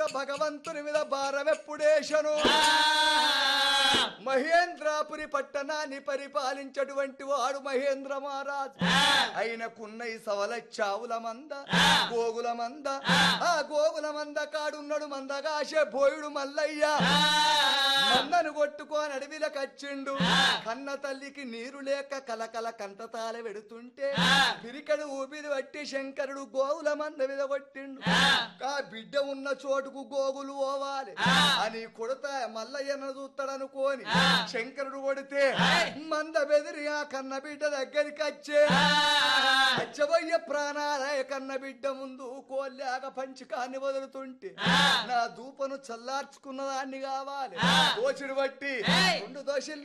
భగవంతుని మీద భారమెప్పుడేశను మహేంద్రాపురి పట్టణాన్ని పరిపాలించటువంటి వాడు మహేంద్ర మహారాజు ఆయనకున్న ఈ సవల చావుల మంద గోగుల మంద ఆ గోగుల మంద కాడున్నాడు మందగాశే బోయుడు మల్లయ్య మందను కొట్టుకొని అడవిలో కచ్చిండు కన్న తల్లికి నీరు లేక కలకల కంటతాల వెడుతుంటే పిరికడు ఊపిరి పట్టి శంకరుడు గోగుల మంద మీద కొట్టిండు ఆ బిడ్డ ఉన్న చోటుకు గోగులు పోవాలి అని కొడతా మల్లయ్యను చూస్తాడనుకోని శంకరుడు కొడితే మంద బెదిరి ఆ కన్న బిడ్డ దగ్గరికి వచ్చే అచ్చబోయ్య ప్రాణాలయ కన్న బిడ్డ ముందు కోల్లాక పంచకాన్ని వదులుతుంటే నా దూపను చల్లార్చుకున్న దాన్ని కావాలి దోచిడు బట్టి రెండు దోషులు